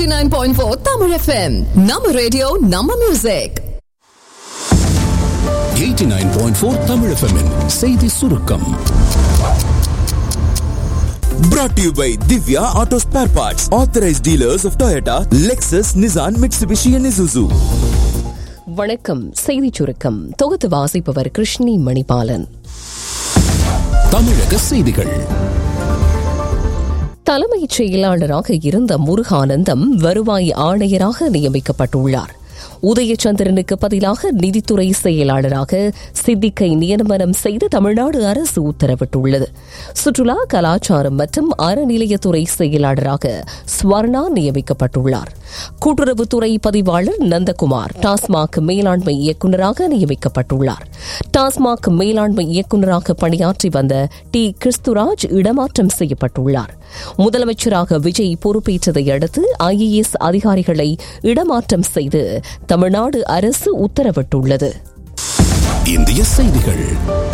89.4 Tamil FM. நம்ம radio நம்ம music 89.4 Tamil FM -இன் செய்தி சுருக்கம் Brought to you by Divya Auto Spare Parts, authorized dealers of Toyota, Lexus, Nissan, Mitsubishi, and Isuzu. வணக்கம் செய்திச் சுருக்கம் தொகுத்து வாசிப்பவர் கிருஷ்ணி மணிபாலன் தமிழக செய்திகள் தலைமைச் செயலாளராக இருந்த முருகானந்தம் வருவாய் ஆணையராக நியமிக்கப்பட்டுள்ளார் உதயச்சந்திரனுக்கு பதிலாக நிதித்துறை செயலாளராக சித்திக்கை நியமனம் செய்து தமிழ்நாடு அரசு உத்தரவிட்டுள்ளது சுற்றுலா கலாச்சாரம் மற்றும் அறநிலையத்துறை செயலாளராக ஸ்வர்ணா நியமிக்கப்பட்டுள்ளார் கூட்டுறவுத்துறை பதிவாளர் நந்தகுமார் டாஸ்மாக் மேலாண்மை இயக்குநராக நியமிக்கப்பட்டுள்ளார் டாஸ்மாக் மேலாண்மை இயக்குநராக பணியாற்றி வந்த டி கிறிஸ்துராஜ் இடமாற்றம் செய்யப்பட்டுள்ளார் முதலமைச்சராக விஜய் பொறுப்பேற்றதை அடுத்து ஐஏஎஸ் அதிகாரிகளை இடமாற்றம் செய்து தமிழ்நாடு அரசு உத்தரவிட்டுள்ளது இந்திய செய்திகள்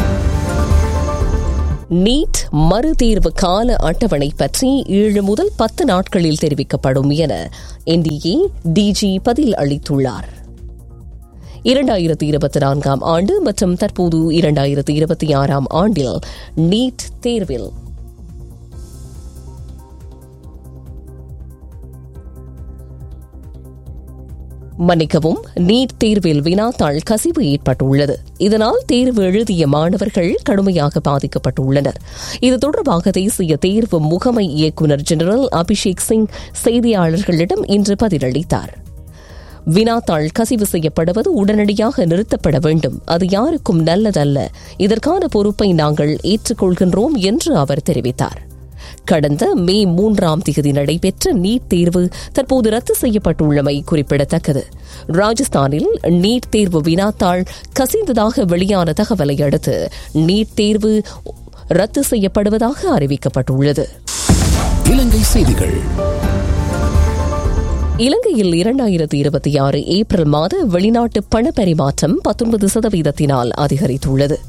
நீட் மறுதேர்வு கால அட்டவணை பற்றி ஏழு முதல் பத்து நாட்களில் தெரிவிக்கப்படும் என என்டிஏ டிஜி பதில் அளித்துள்ளார் இரண்டாயிரத்தி இருபத்தி நான்காம் ஆண்டு மற்றும் தற்போது இரண்டாயிரத்தி இருபத்தி ஆறாம் ஆண்டில் நீட் தேர்வில் மன்னிக்கவும் நீட் தேர்வில் வினாத்தாள் கசிவு ஏற்பட்டுள்ளது இதனால் தேர்வு எழுதிய மாணவர்கள் கடுமையாக பாதிக்கப்பட்டுள்ளனர் இது தொடர்பாக தேசிய தேர்வு முகமை இயக்குநர் ஜெனரல் அபிஷேக் சிங் செய்தியாளர்களிடம் இன்று பதிலளித்தார் வினாத்தாள் கசிவு செய்யப்படுவது உடனடியாக நிறுத்தப்பட வேண்டும் அது யாருக்கும் நல்லதல்ல இதற்கான பொறுப்பை நாங்கள் ஏற்றுக்கொள்கின்றோம் என்று அவர் தெரிவித்தார் கடந்த மே மூன்றாம் தேதி நடைபெற்ற நீட் தேர்வு தற்போது ரத்து செய்யப்பட்டுள்ளமை குறிப்பிடத்தக்கது ராஜஸ்தானில் நீட் தேர்வு வினாத்தாள் கசிந்ததாக வெளியான தகவலை அடுத்து நீட் தேர்வு ரத்து செய்யப்படுவதாக அறிவிக்கப்பட்டுள்ளது இலங்கை செய்திகள் இலங்கையில் இரண்டாயிரத்தி இருபத்தி ஆறு ஏப்ரல் மாத வெளிநாட்டு பண பரிமாற்றம் பத்தொன்பது சதவீதத்தினால் அதிகரித்துள்ளது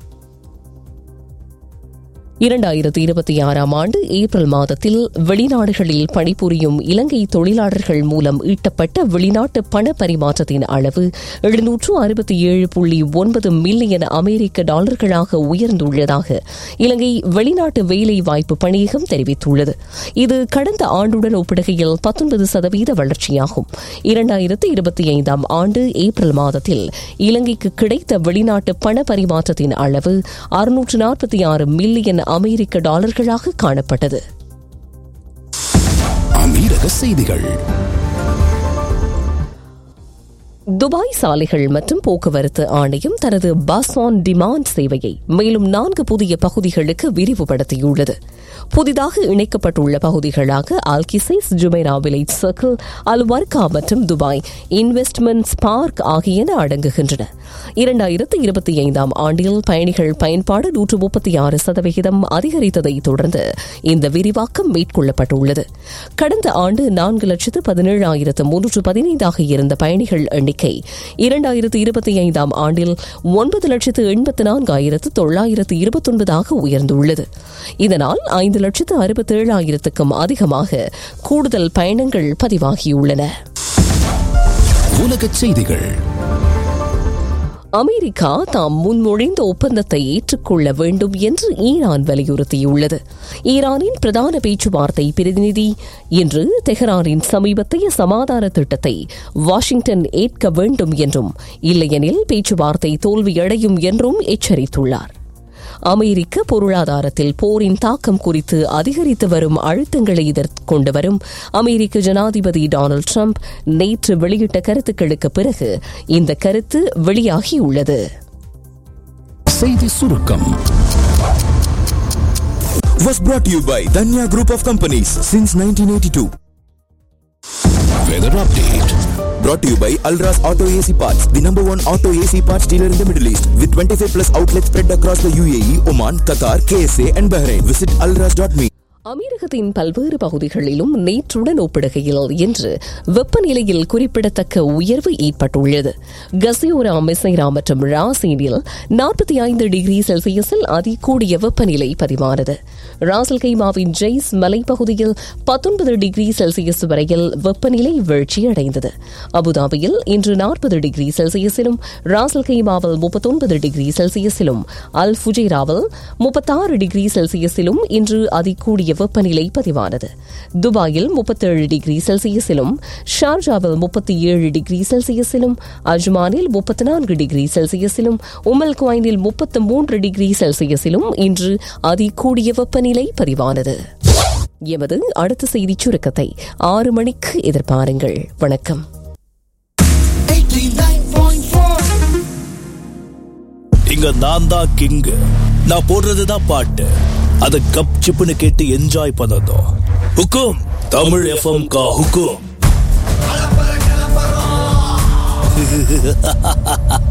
இரண்டாயிரத்தி இருபத்தி ஆறாம் ஆண்டு ஏப்ரல் மாதத்தில் வெளிநாடுகளில் பணிபுரியும் இலங்கை தொழிலாளர்கள் மூலம் ஈட்டப்பட்ட வெளிநாட்டு பண பரிமாற்றத்தின் அளவு எழுநூற்று அறுபத்தி ஏழு புள்ளி ஒன்பது மில்லியன் அமெரிக்க டாலர்களாக உயர்ந்துள்ளதாக இலங்கை வெளிநாட்டு வேலை வாய்ப்பு பணியகம் தெரிவித்துள்ளது இது கடந்த ஆண்டுடன் ஒப்பிடுகையில் பத்தொன்பது சதவீத வளர்ச்சியாகும் இரண்டாயிரத்தி இருபத்தி ஐந்தாம் ஆண்டு ஏப்ரல் மாதத்தில் இலங்கைக்கு கிடைத்த வெளிநாட்டு பண பரிமாற்றத்தின் அளவு அறுநூற்று நாற்பத்தி ஆறு மில்லியன் அமெரிக்க டாலர்களாக காணப்பட்டது அமீரக செய்திகள் துபாய் சாலைகள் மற்றும் போக்குவரத்து ஆணையம் தனது பஸ் ஆன் டிமாண்ட் சேவையை மேலும் நான்கு புதிய பகுதிகளுக்கு விரிவுபடுத்தியுள்ளது புதிதாக இணைக்கப்பட்டுள்ள பகுதிகளாக Al Qusais Jumeirah village circle Al Warqa மற்றும் துபாய் இன்வெஸ்ட்மெண்ட்ஸ் பார்க் ஆகியன அடங்குகின்றன இரண்டாயிரத்து இருபத்தி ஐந்தாம் ஆண்டில் பயணிகள் பயன்பாடு நூற்று முப்பத்தி ஆறு சதவிகிதம் அதிகரித்ததை தொடர்ந்து இந்த விரிவாக்கம் மேற்கொள்ளப்பட்டுள்ளது கடந்த ஆண்டு நான்கு லட்சத்து பதினேழாயிரத்து முன்னூற்று பதினைந்தாக இருந்த பயணிகள் எண்ணிக்கை இரண்டாயிரத்து இருபத்தி ஐந்தாம் ஆண்டில் ஒன்பது லட்சத்து எண்பத்து நான்காயிரத்து தொள்ளாயிரத்து இருபத்தொன்பதாக உயர்ந்துள்ளது இதனால் ஐந்து லட்சத்து அறுபத்தேழாயிரத்துக்கும் அதிகமாக கூடுதல் பயணங்கள் பதிவாகியுள்ளன உலக செய்திகள் அமெரிக்கா தாம் முன்மொழிந்த ஒப்பந்தத்தை ஏற்றுக்கொள்ள வேண்டும் என்று ஈரான் வலியுறுத்தியுள்ளது ஈரானின் பிரதான பேச்சுவார்த்தை பிரதிநிதி இன்று தெஹரானின் சமீபத்திய சமாதான திட்டத்தை வாஷிங்டன் ஏற்க வேண்டும் என்றும் இல்லையெனில் பேச்சுவார்த்தை தோல்வியடையும் என்றும் எச்சரித்துள்ளார் அமெரிக்க பொருளாதாரத்தில் போரின் தாக்கம் குறித்து அதிகரித்து வரும் அழுத்தங்களை எதிர்கொண்டு வரும் அமெரிக்க ஜனாதிபதி டொனால்டு ட்ரம்ப் நேற்று வெளியிட்ட கருத்துக்களுக்கு பிறகு இந்த கருத்து வெளியாகியுள்ளது செய்தி சுருக்கம் Was brought to you by Danya Group of Companies since 1982. Weather update Brought to you by Alras Auto AC Parts, the number one auto AC parts dealer in the Middle East, with 25 plus outlets spread across the UAE, Oman, Qatar, KSA, and Bahrain. Visit alras.me. அமீரகத்தின் பல்வேறு பகுதிகளிலும் நேற்றுடன் ஒப்பிடுகையில் இன்று வெப்பநிலையில் குறிப்பிடத்தக்க உயர்வு ஏற்பட்டுள்ளது கசியோரா மிசைரா மற்றும் ராசீனில் நாற்பத்தி ஐந்து டிகிரி செல்சியஸில் அதிகூடிய வெப்பநிலை பதிவானது ராசல் கைமாவின் ஜெய்ஸ் மலைப்பகுதியில் பத்தொன்பது டிகிரி செல்சியஸ் வரையில் வெப்பநிலை வீழ்ச்சியடைந்தது அபுதாபியில் இன்று நாற்பது டிகிரி செல்சியஸிலும் ராசல் கைமாவில் முப்பத்தொன்பது டிகிரி செல்சியஸிலும் அல் ஃபுஜைராவில் முப்பத்தாறு டிகிரி செல்சியஸிலும் இன்று அதிகூடிய வெப்பநிலை பதிவானது துபாயில் முப்பத்தேழு டிகிரி செல்சியஸிலும் ஷார்ஜாவில் முப்பத்தி ஏழு டிகிரி செல்சியஸிலும் அஜ்மானில் முப்பத்தி நான்கு டிகிரி செல்சியஸிலும் உமல் குவைனில் முப்பத்து மூன்று டிகிரி செல்சியஸிலும் இன்று அதிகூடிய வெப்பநிலை பதிவானது எமது அடுத்த செய்திச் சுருக்கத்தை ஆறு மணிக்கு எதிர்பாருங்கள் வணக்கம் இங்க நான் தான் கிங் நான் போடுறதுதான் பாட்டு அத கப் சிப்புன்னு கேட்டு என்ஜாய் பண்ணதும் ஹுக்கும் தமிழ் எஃப்எம் கா ஹுக்கும்